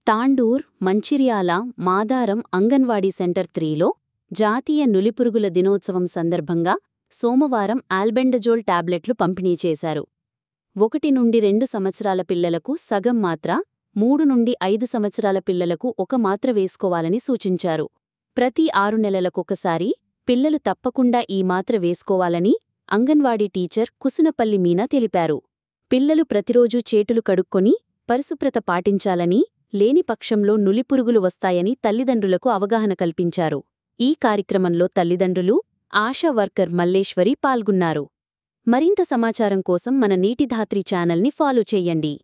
Tandur Mancherial Madaram anganwadi centre త్రీలో జాతీయ నులిపురుగుల దినోత్సవం సందర్భంగా సోమవారం ఆల్బెండజోల్ టాబ్లెట్లు పంపిణీ చేశారు ఒకటి నుండి రెండు సంవత్సరాల పిల్లలకు సగం మాత్ర మూడు నుండి ఐదు సంవత్సరాల పిల్లలకు ఒక మాత్ర వేసుకోవాలని సూచించారు ప్రతి ఆరు నెలలకొకసారి పిల్లలు తప్పకుండా ఈ మాత్ర వేసుకోవాలని అంగన్వాడీ టీచర్ కుసునపల్లి మీనా తెలిపారు పిల్లలు ప్రతిరోజూ చేతులు కడుక్కొని పరిశుభ్రత పాటించాలని లేని పక్షంలో నులిపురుగులు వస్తాయని తల్లిదండ్రులకు అవగాహన కల్పించారు ఈ కార్యక్రమంలో తల్లిదండ్రులు ఆశా వర్కర్ మల్లేశ్వరి పాల్గొన్నారు మరింత సమాచారం కోసం మన నీటిధాత్రి ఛానల్ని ఫాలో చెయ్యండి